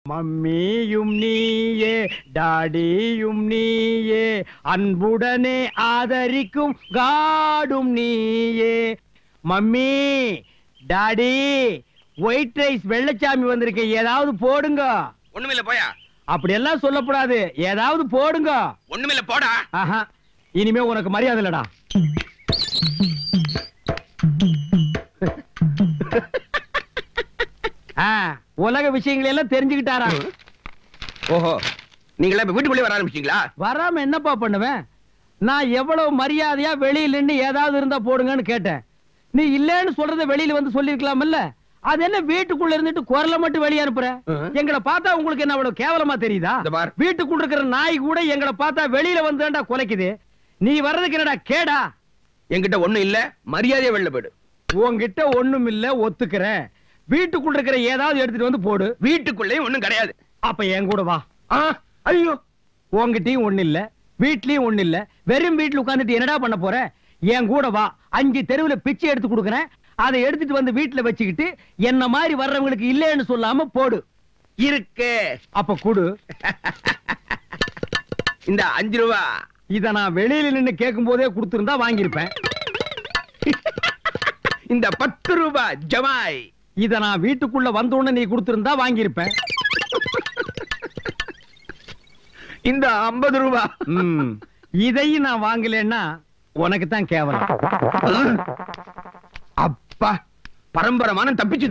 மம்மியும் நீயே டாடியும் நீயே அன்புடனே ஆதரிக்கும் காடும் நீயே mummy daddy white rice Vellachami வந்திருக்கு ஏதாவது போடுங்க ஒண்ணுமில்ல போயா அப்படியெல்லாம் சொல்லக்கூடாது ஏதாவது போடுங்க ஒண்ணுமில்ல போடா ஆஹா இனிமே உனக்கு மரியாதை இல்லடா ஆ, உலக விஷயங்களை எல்லாம் தெரிஞ்சுக்கிட்டாரா ஓஹோ நீங்களா இப்ப வீட்டுக்குள்ளே வர ஆரம்பிச்சீங்களா வராம என்னப்பா பண்ணுவேன் நான் எவ்வளவு மரியாதையா வெளியில நின்னு ஏதாவது இருந்தா போடுங்கன்னு கேட்டேன் நீ இல்லன்னு சொல்றத வெளியில வந்து சொல்லிருக்கலாம்ல அது என்ன வீட்டுக்குள்ள இருந்துட்டு குரலை மட்டும் வெளியே அனுப்புற ஆ. எங்களை பார்த்தா உங்களுக்கு என்ன அவ்வளவு கேவலமா தெரியுதா இந்த பார். வீட்டுக்குள்ள இருக்கிற நாய் கூட எங்களை பார்த்தா வெளியில வந்துடா குலைக்குது நீ வர்றதுக்கு என்னடா கேடா என்கிட்ட ஒண்ணும் இல்ல மரியாதையா வெளில போயிடு உன்கிட்ட ஒண்ணும் இல்ல ஒத்துக்கிறேன் வீட்டுக்குள்ள இருக்கிற ஏதாவது எடுத்துட்டு வந்து போடு வீட்டுக்குள்ளேயும் ஒண்ணும் கிடையாது அப்ப என் கூட வா ஆ, ஐயோ உன்கிட்டயும் ஒண்ணு இல்ல வீட்லயும் ஒண்ணு இல்ல வெறும் வீட்டுல உட்கார்ந்துட்டு என்னடா பண்ண போற என் கூட வா அஞ்சு தெருவுல பிச்சை எடுத்து கொடுக்கறேன் அதை எடுத்துட்டு வந்து வீட்டுல வச்சுக்கிட்டு என்ன மாதிரி வர்றவங்களுக்கு இல்லைன்னு சொல்லாம போடு இருக்கு அப்ப குடு இந்த அஞ்சு ரூபா இத நான் வெளியில நின்னு கேட்கும் போதே கொடுத்திருந்தா வாங்கியிருப்பேன் இந்த பத்து ரூபா ஜமாய் இத நான் வீட்டுக்குள்ள வந்த உடனே நீ கொடுத்திருந்தா வாங்கியிருப்பேன் இந்த ஐம்பது ரூபா ம், இதையும் நான் வாங்கலைன்னா உனக்கு தான் கேவலம் அப்பா பரம்பரமான தப்பிச்சு